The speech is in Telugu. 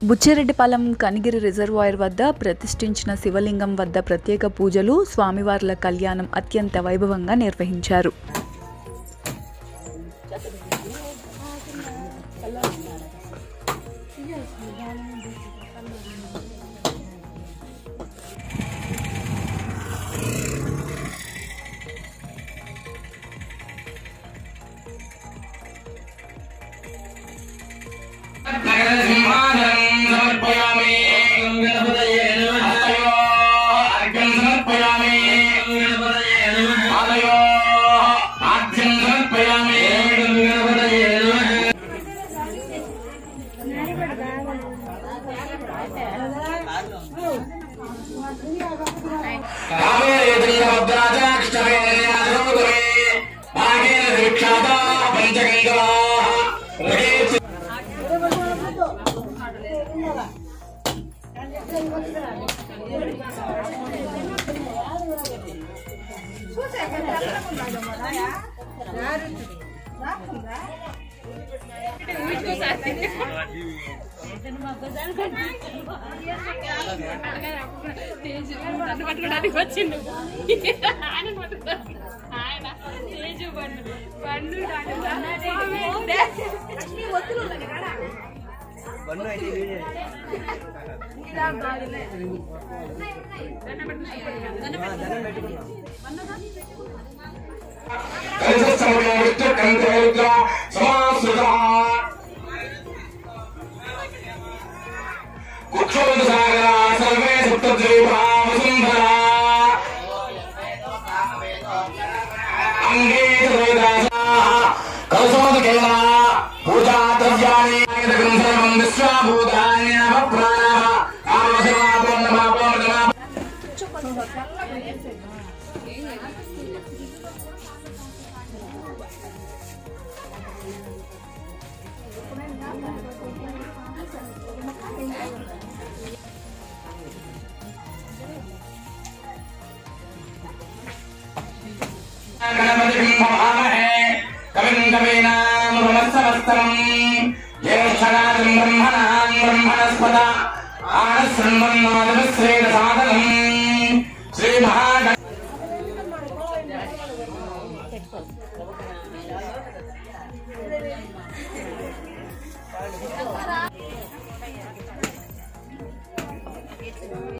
బుచ్చిరెడ్డిపాలెం కనిగిరి రిజర్వాయర్ వద్ద ప్రతిష్ఠించిన శివలింగం వద్ద ప్రత్యేక పూజలు స్వామివార్ల కళ్యాణం అత్యంత వైభవంగా నిర్వహించారు నన్ను పట్టుకోవడానికి వచ్చిండు ఆయన పట్టుకో ఆయన తేజు బండు బండు కుక్షోదసాగరా సర్వే సప్తద్వీపా వసుంధరా అంగే వేదాసాః కలశోదకేన పూజా ద్రవ్యాణి ఇదకం సర్వం విశ్వాభూతాన్యాపప్రాణాః ఆమసమాపన్నమాపన్నమా గణపతిం భవామహే కవిం కవీనాముపమస్తమస్తరం జ్యేష్ఠరాజం బ్రహ్మణాం బ్రహ్మణస్పద ఆనశృణ్వన్నాదశ్రేణ సాధనం